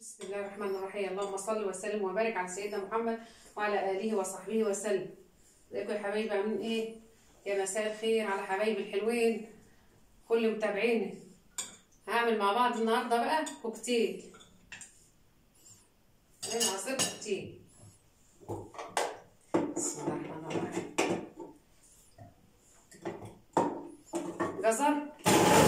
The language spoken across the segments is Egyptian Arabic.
بسم الله الرحمن الرحيم اللهم صل وسلم وبارك على سيدنا محمد وعلى اله وصحبه وسلم ازيكم يا حبايبي عاملين ايه يا مساء الخير على حبايبي الحلوين كل متابعيني هعمل مع بعض النهارده بقى كوكتيل هنا عصير كوكتيل بسم الله الرحمن الرحيم جزر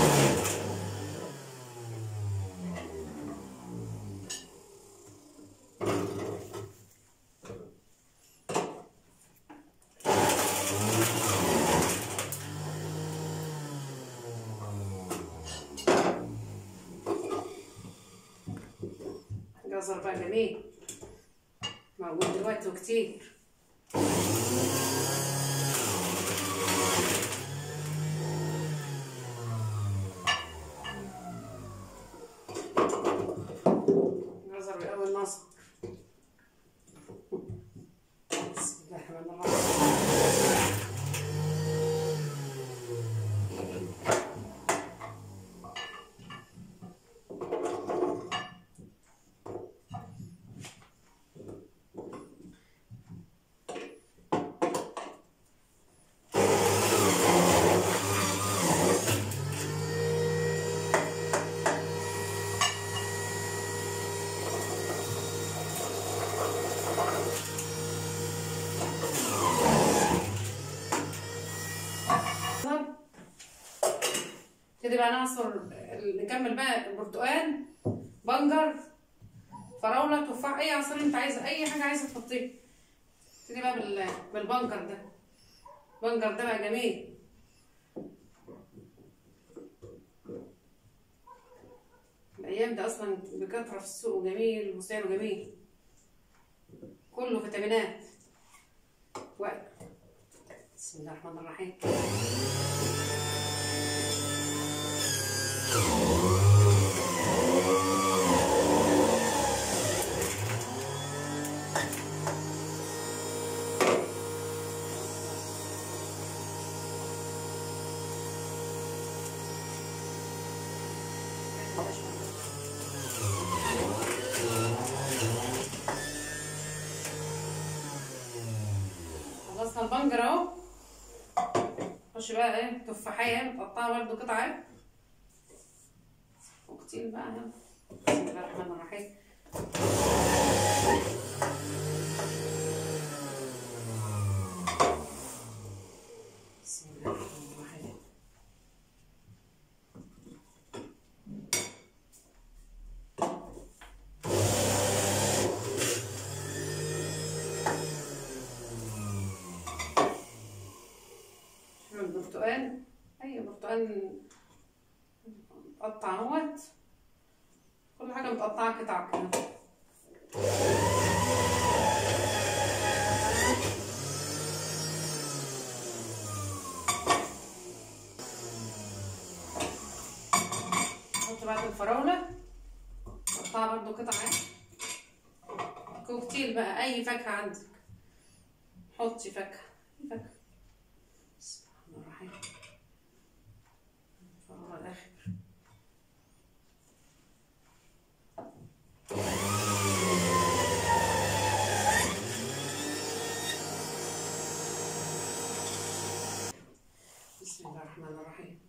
جزر بقى جميل موجود دلوقتي وكتير جزر بأول نصر بسم الله الرحمن الرحيم كده بقى نعصر نكمل بقى البرتقال بنجر فراوله تفاح اي عصير انت عايزه اي حاجه عايزه تحطيه كده بقى بال... بالبنجر ده البنجر ده بقى جميل الايام ده اصلا بكثره في السوق وجميل وسعره جميل كله فيتامينات وقت بسم الله الرحمن الرحيم خلصنا البنجر اهو نخش بقى ايه تفاحية متقطعة برضو قطع اهي وكتير بقى اهي بسم الله الرحمن الرحيم بسم الله الرحمن الرحيم شوف البرتقال اي برتقال متقطع اهوت كل حاجه متقطعه قطع كده نحط بقى الفراوله مقطعه برضو قطع اهي كوكتيل بقى اي فاكهه عندك حطي فاكهه أي فاكهه بسم الله الرحمن الرحيم الفراولة الآخر بسم الله الرحمن الرحيم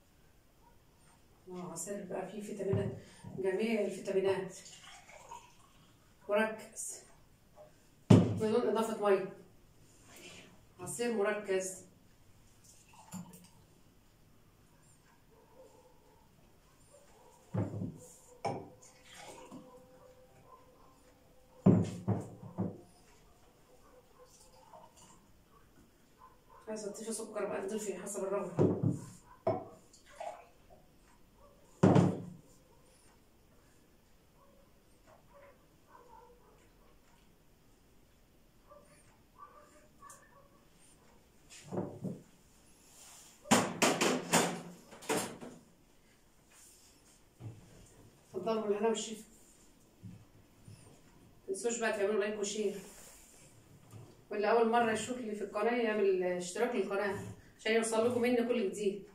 الله عسل بقى فيه فيتامينات جميع الفيتامينات مركز بدون إضافة مية عصير مركز عايزة تضيفي سكر بقى تضيفي حسب الرغبة اتفضلوا بالهنا والشفا متنسوش بقى تعملوا لايك وشير واللي اول مره يشوف لي في القناه يعمل اشتراك للقناه عشان يوصل لكم مني كل جديد